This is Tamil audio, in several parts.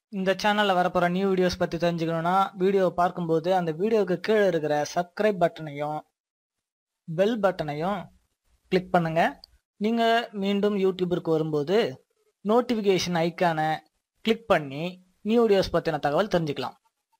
இந்த சேனல்ல வரப்போற நியூ வீடியோஸ் பத்தி தெரிஞ்சுக்கணும்னா வீடியோவை பார்க்கும்போது அந்த வீடியோவுக்கு கீழே இருக்கிற சப்ஸ்கிரைப் பட்டனையும் பெல் பட்டனையும் கிளிக் பண்ணுங்க நீங்க மீண்டும் யூடியூபிற்கு வரும்போது நோட்டிபிகேஷன் ஐக்கானை கிளிக் பண்ணி நியூ வீடியோஸ் பத்தின தகவல் தெரிஞ்சுக்கலாம்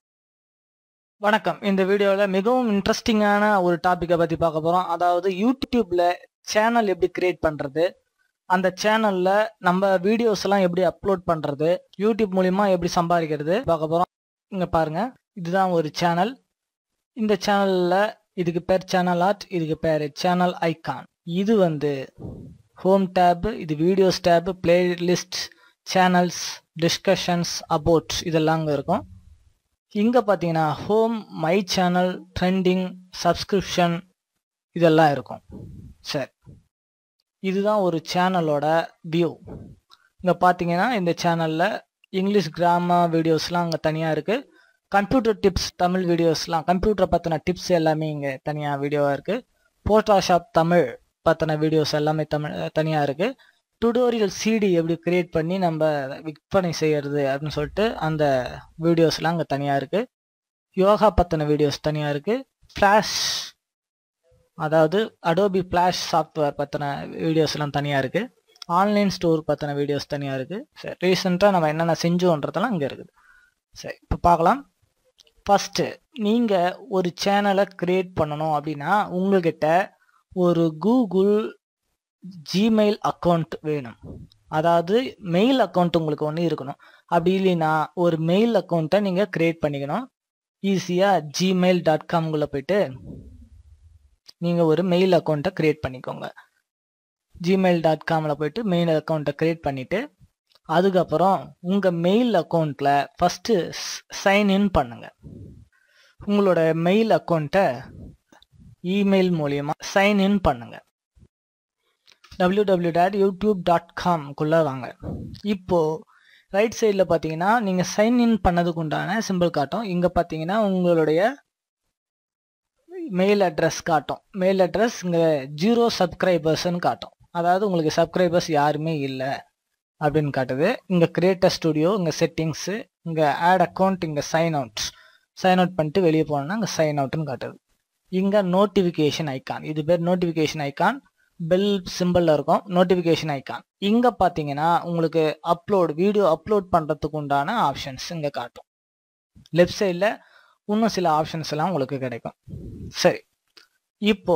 வணக்கம் இந்த வீடியோவில் மிகவும் இன்ட்ரெஸ்டிங்கான ஒரு டாப்பிக்கை பற்றி பார்க்க போகிறோம் அதாவது யூடியூப்ல சேனல் எப்படி கிரியேட் பண்ணுறது அந்த சேனல்ல நம்ம வீடியோஸ் எல்லாம் எப்படி அப்லோட் பண்றது யூடியூப் மூலியமா எப்படி சம்பாதிக்கிறது பார்க்க போறோம் இங்க பாருங்க இதுதான் ஒரு சேனல் இந்த சேனல்ல இதுக்கு பேர் சேனல் ஆர்ட் இதுக்கு பேர் சேனல் ஐகான் இது வந்து ஹோம் டேப் இது videos tab playlist channels discussions about இதெல்லாம் அங்கே இருக்கும் இங்கே பார்த்தீங்கன்னா home my channel trending subscription இதெல்லாம் இருக்கும் சரி இதுதான் ஒரு சேனலோட வியூ இங்கே பார்த்தீங்கன்னா இந்த சேனலில் இங்கிலீஷ் கிராமர் வீடியோஸ்லாம் அங்கே தனியாக இருக்குது கம்ப்யூட்டர் டிப்ஸ் தமிழ் வீடியோஸ்லாம் கம்ப்யூட்டரை பற்றின டிப்ஸ் எல்லாமே இங்கே தனியாக வீடியோவாக இருக்குது போட்டோஷாப் தமிழ் பற்றின வீடியோஸ் எல்லாமே தமிழ் தனியாக இருக்குது டுடோரியல் சிடி எப்படி கிரியேட் பண்ணி நம்ம விற்பனை செய்யறது அப்படின்னு சொல்லிட்டு அந்த வீடியோஸ்லாம் அங்கே தனியாக இருக்குது யோகா பற்றின வீடியோஸ் தனியாக இருக்குது ஃப்ளாஷ் அதாவது அடோபி ஃப்ளாஷ் சாஃப்ட்வேர் பற்றின வீடியோஸ்லாம் தனியாக இருக்குது ஆன்லைன் ஸ்டோர் பற்றின வீடியோஸ் தனியாக இருக்குது சரி ரீசெண்டாக நம்ம என்னென்ன செஞ்சோன்றதெல்லாம் இங்கே இருக்குது சரி இப்போ பார்க்கலாம் ஃபஸ்ட்டு நீங்கள் ஒரு சேனலை க்ரியேட் பண்ணணும் அப்படின்னா உங்கள்கிட்ட ஒரு கூகுள் ஜிமெயில் அக்கௌண்ட் வேணும் அதாவது மெயில் அக்கௌண்ட் உங்களுக்கு ஒன்று இருக்கணும் அப்படி இல்லைன்னா ஒரு மெயில் அக்கௌண்ட்டை நீங்கள் க்ரியேட் பண்ணிக்கணும் ஈஸியாக ஜிமெயில் டாட் காம்குள்ளே போயிட்டு நீங்கள் ஒரு மெயில் அக்கௌண்ட்டை க்ரியேட் பண்ணிக்கோங்க ஜிமெயில் டாட் காமில் போயிட்டு மெயில் அக்கௌண்ட்டை க்ரியேட் பண்ணிவிட்டு அதுக்கப்புறம் உங்கள் மெயில் அக்கௌண்ட்டில் ஃபஸ்ட்டு சைன் இன் பண்ணுங்கள் உங்களோட மெயில் அக்கௌண்ட்டை இமெயில் மூலியமாக சைன் இன் பண்ணுங்கள் W W dot YouTube dot காம்குள்ளே வாங்க இப்போது ரைட் சைடில் பார்த்தீங்கன்னா நீங்கள் சைன் இன் பண்ணதுக்கு உண்டான சிம்பிள் காட்டும் இங்கே பார்த்தீங்கன்னா உங்களுடைய மெயில் அட்ரஸ் காட்டும் மெயில் அட்ரஸ் இங்கே ஜீரோ சப்ஸ்கிரைபர்ஸ்ன்னு காட்டும் அதாவது உங்களுக்கு சப்ஸ்கிரைபர்ஸ் யாருமே இல்லை அப்படின்னு காட்டுது இங்கே கிரியேட்டர் ஸ்டுடியோ இங்கே செட்டிங்ஸு இங்கே ஆட் அக்கௌண்ட் இங்கே சைன் அவுட் சைன் அவுட் பண்ணிட்டு வெளியே போனோம்னா இங்கே சைன் அவுட்னு காட்டுது இங்கே நோட்டிஃபிகேஷன் ஐக்கான் இது பேர் நோட்டிஃபிகேஷன் ஐக்கான் பெல் சிம்பிளில் இருக்கும் நோட்டிஃபிகேஷன் ஐக்கான் இங்கே பார்த்தீங்கன்னா உங்களுக்கு அப்லோட் வீடியோ அப்லோட் பண்ணுறதுக்கு உண்டான ஆப்ஷன்ஸ் இங்கே காட்டும் லெஃப்ட் சைடில் இன்னும் சில ஆப்ஷன்ஸ் எல்லாம் உங்களுக்கு கிடைக்கும் சரி இப்போ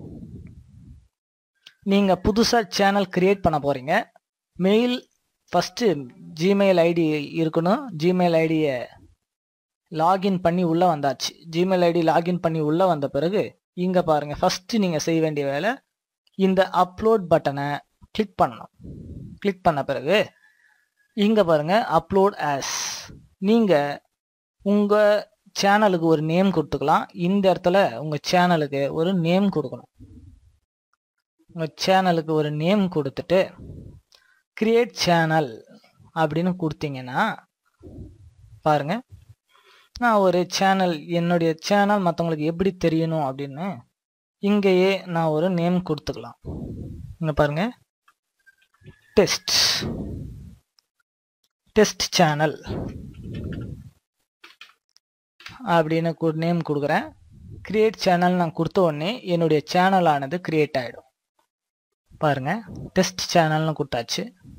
நீங்க புதுசா சேனல் கிரியேட் பண்ண போறீங்க மெயில் ஃபர்ஸ்ட் ஜிமெயில் ஐடி இருக்கணும் ஜிமெயில் ஐடியை லாகின் பண்ணி உள்ள வந்தாச்சு ஜிமெயில் ஐடி லாகின் பண்ணி உள்ள வந்த பிறகு இங்க பாருங்க ஃபர்ஸ்ட் நீங்க செய்ய வேண்டிய வேலை இந்த அப்லோட் பட்டனை கிளிக் பண்ணணும் கிளிக் பண்ண பிறகு இங்க பாருங்க அப்லோட் ஆஸ் நீங்க உங்க சேனலுக்கு ஒரு நேம் கொடுத்துக்கலாம் இந்த இடத்துல உங்க சேனலுக்கு ஒரு நேம் கொடுக்கணும் உங்க சேனலுக்கு ஒரு நேம் கொடுத்துட்டு கிரியேட் சேனல் அப்படின்னு கொடுத்தீங்கன்னா பாருங்க நான் ஒரு சேனல் என்னுடைய சேனல் மற்றவங்களுக்கு எப்படி தெரியணும் அப்படின்னு இங்கேயே நான் ஒரு நேம் கொடுத்துக்கலாம் இங்க பாருங்க டெஸ்ட் டெஸ்ட் சேனல் அப்படின்னு நேம் கொடுக்குறேன் கிரியேட் சேனல் நான் கொடுத்த உடனே என்னுடைய சேனலானது கிரியேட் ஆகிடும் பாருங்க டெஸ்ட் சேனல்னு கொடுத்தாச்சு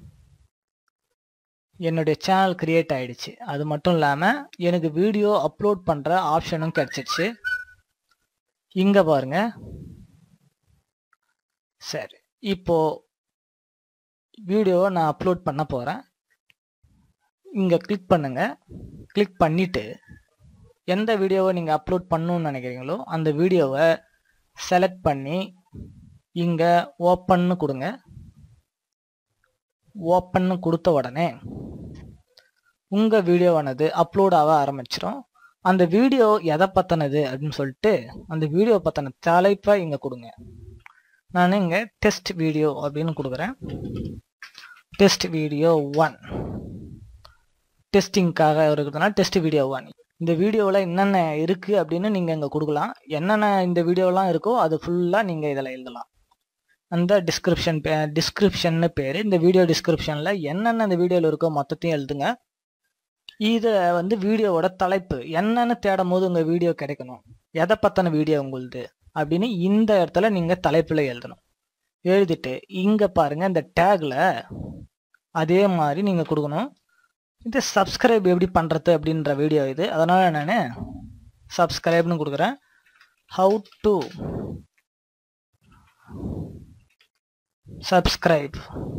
என்னுடைய சேனல் கிரியேட் ஆயிடுச்சு அது மட்டும் இல்லாமல் எனக்கு வீடியோ அப்லோட் பண்ணுற ஆப்ஷனும் கிடைச்சிருச்சு இங்கே பாருங்க சரி இப்போ வீடியோவை நான் அப்லோட் பண்ண போகிறேன் இங்கே கிளிக் பண்ணுங்க கிளிக் பண்ணிவிட்டு எந்த வீடியோவை நீங்கள் அப்லோட் பண்ணணும்னு நினைக்கிறீங்களோ அந்த வீடியோவை செலக்ட் பண்ணி இங்கே ஓப்பன்னு கொடுங்க ஓப்பன்னு கொடுத்த உடனே உங்கள் வீடியோவானது அப்லோட் ஆக ஆரம்பிச்சிடும் அந்த வீடியோ எதை பற்றினது அப்படின்னு சொல்லிட்டு அந்த வீடியோ பற்றின தலைப்பை இங்கே கொடுங்க நான் இங்கே டெஸ்ட் வீடியோ அப்படின்னு கொடுக்குறேன் டெஸ்ட் வீடியோ ஒன் டெஸ்டிங்காக இருக்கிறதுனால டெஸ்ட் வீடியோ ஒன் இந்த வீடியோவில் என்னென்ன இருக்குது அப்படின்னு நீங்கள் இங்கே கொடுக்கலாம் என்னென்ன இந்த வீடியோலாம் இருக்கோ அது ஃபுல்லாக நீங்கள் இதில் எழுதலாம் அந்த டிஸ்கிரிப்ஷன் டிஸ்கிரிப்ஷன்னு பேர் இந்த வீடியோ டிஸ்கிரிப்ஷனில் என்னென்ன இந்த வீடியோவில் இருக்கோ மொத்தத்தையும் எழுதுங்க இதை வந்து வீடியோவோட தலைப்பு என்னன்னு தேடும் போது உங்கள் வீடியோ கிடைக்கணும் எதை பற்றின வீடியோ உங்களுது அப்படின்னு இந்த இடத்துல நீங்கள் தலைப்பில் எழுதணும் எழுதிட்டு இங்கே பாருங்கள் இந்த டேக்கில் அதே மாதிரி நீங்கள் கொடுக்கணும் இது சப்ஸ்கிரைப் எப்படி பண்ணுறது அப்படின்ற வீடியோ இது அதனால் நான் சப்ஸ்கிரைப்னு கொடுக்குறேன் ஹவு டு சப்ஸ்கிரைப்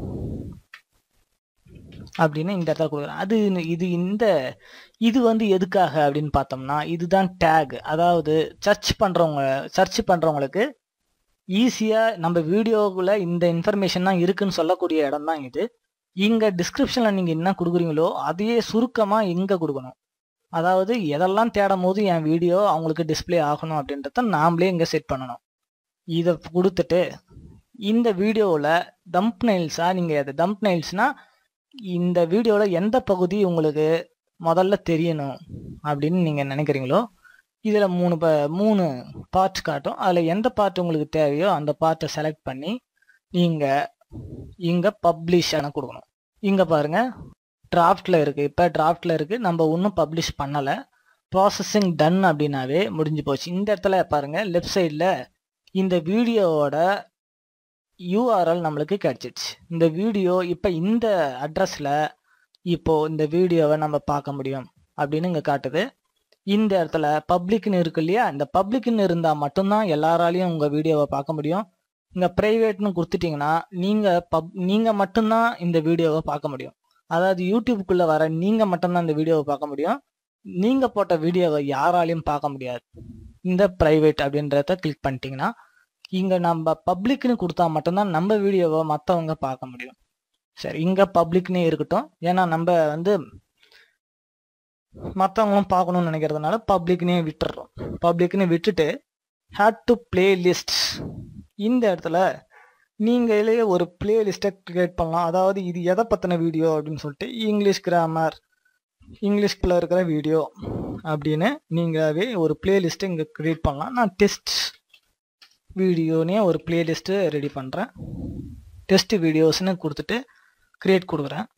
அப்படின்னு இந்த இடத்துல கொடுக்குறேன் அது இது இந்த இது வந்து எதுக்காக அப்படின்னு பார்த்தோம்னா இதுதான் டேக் அதாவது சர்ச் பண்ணுறவங்க சர்ச் பண்ணுறவங்களுக்கு ஈஸியாக நம்ம வீடியோக்குள்ள இந்த இன்ஃபர்மேஷன் தான் இருக்குன்னு சொல்லக்கூடிய இடம் தான் இது இங்கே டிஸ்கிரிப்ஷனில் நீங்கள் என்ன கொடுக்குறீங்களோ அதையே சுருக்கமாக இங்கே கொடுக்கணும் அதாவது எதெல்லாம் தேடும் போது என் வீடியோ அவங்களுக்கு டிஸ்பிளே ஆகணும் அப்படின்றத நாமளே இங்கே செட் பண்ணணும் இதை கொடுத்துட்டு இந்த வீடியோவில் தம்ப் நைல்ஸாக நீங்கள் அது தம்ப் நைல்ஸ்னால் இந்த வீடியோவில் எந்த பகுதி உங்களுக்கு முதல்ல தெரியணும் அப்படின்னு நீங்கள் நினைக்கிறீங்களோ இதில் மூணு ப மூணு பார்ட் காட்டும் அதில் எந்த பார்ட் உங்களுக்கு தேவையோ அந்த பார்ட்டை செலக்ட் பண்ணி நீங்கள் இங்கே பப்ளிஷ் கொடுக்கணும் இங்கே பாருங்கள் டிராஃப்டில் இருக்குது இப்போ டிராஃப்டில் இருக்குது நம்ம இன்னும் பப்ளிஷ் பண்ணலை ப்ராசஸிங் டன் அப்படின்னாவே முடிஞ்சு போச்சு இந்த இடத்துல பாருங்கள் லெஃப்ட் சைடில் இந்த வீடியோவோட யூஆர்எல் நம்மளுக்கு கிடைச்சிடுச்சு இந்த வீடியோ இப்போ இந்த அட்ரஸில் இப்போ இந்த வீடியோவை நம்ம பார்க்க முடியும் அப்படின்னு இங்கே காட்டுது இந்த இடத்துல பப்ளிக்னு இருக்கு இல்லையா இந்த பப்ளிக்னு இருந்தால் மட்டும்தான் எல்லாராலையும் உங்கள் வீடியோவை பார்க்க முடியும் இங்கே ப்ரைவேட்னு கொடுத்துட்டிங்கன்னா நீங்கள் பப் நீங்கள் மட்டும்தான் இந்த வீடியோவை பார்க்க முடியும் அதாவது யூடியூப்குள்ளே வர நீங்கள் மட்டும்தான் இந்த வீடியோவை பார்க்க முடியும் நீங்கள் போட்ட வீடியோவை யாராலையும் பார்க்க முடியாது இந்த ப்ரைவேட் அப்படின்றத கிளிக் பண்ணிட்டீங்கன்னா இங்கே நம்ம பப்ளிக்னு கொடுத்தா மட்டும்தான் நம்ம வீடியோவை மற்றவங்க பார்க்க முடியும் சரி இங்கே பப்ளிக்னே இருக்கட்டும் ஏன்னா நம்ம வந்து மற்றவங்களும் பார்க்கணும்னு நினைக்கிறதுனால பப்ளிக்னே விட்டுறோம் பப்ளிக்னு விட்டுட்டு ஹேட் டு பிளேலிஸ்ட் இந்த இடத்துல நீங்களே ஒரு பிளேலிஸ்ட்டை க்ரியேட் பண்ணலாம் அதாவது இது எதை பற்றின வீடியோ அப்படின்னு சொல்லிட்டு இங்கிலீஷ் கிராமர் இங்கிலீஷ்குள்ளே இருக்கிற வீடியோ அப்படின்னு நீங்களாவே ஒரு பிளேலிஸ்ட்டை இங்கே க்ரியேட் பண்ணலாம் நான் டெஸ்ட் வீடியோனே ஒரு பிளேலிஸ்ட்டு ரெடி பண்ணுறேன் டெஸ்ட் வீடியோஸ்னு கொடுத்துட்டு க்ரியேட் கொடுக்குறேன்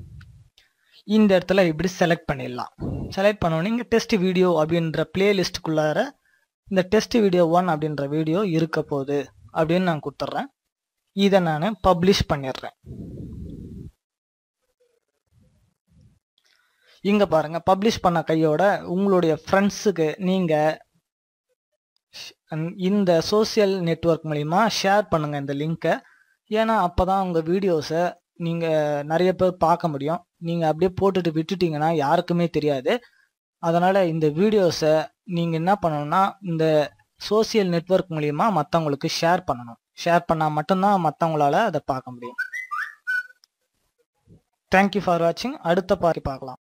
இந்த இடத்துல இப்படி செலக்ட் பண்ணிடலாம் செலக்ட் பண்ணோன்னே இங்கே டெஸ்ட் வீடியோ அப்படின்ற பிளேலிஸ்ட்டுக்குள்ளார இந்த டெஸ்ட் வீடியோ ஒன் அப்படின்ற வீடியோ இருக்க போகுது அப்படின்னு நான் கொடுத்துட்றேன் இதை நான் பப்ளிஷ் பண்ணிடுறேன் இங்கே பாருங்கள் பப்ளிஷ் பண்ண கையோட உங்களுடைய ஃப்ரெண்ட்ஸுக்கு நீங்கள் இந்த சோசியல் நெட்ஒர்க் மூலிமா ஷேர் பண்ணுங்கள் இந்த லிங்க்கை ஏன்னா அப்போ தான் உங்கள் வீடியோஸை நீங்கள் நிறைய பேர் பார்க்க முடியும் நீங்கள் அப்படியே போட்டுட்டு விட்டுட்டீங்கன்னா யாருக்குமே தெரியாது அதனால் இந்த வீடியோஸை நீங்கள் என்ன பண்ணணும்னா இந்த சோசியல் நெட்ஒர்க் மூலிமா மற்றவங்களுக்கு ஷேர் பண்ணணும் ஷேர் பண்ணால் மட்டும்தான் மற்றவங்களால அதை பார்க்க முடியும் தேங்க்யூ ஃபார் வாட்சிங் அடுத்த பாரி பார்க்கலாம்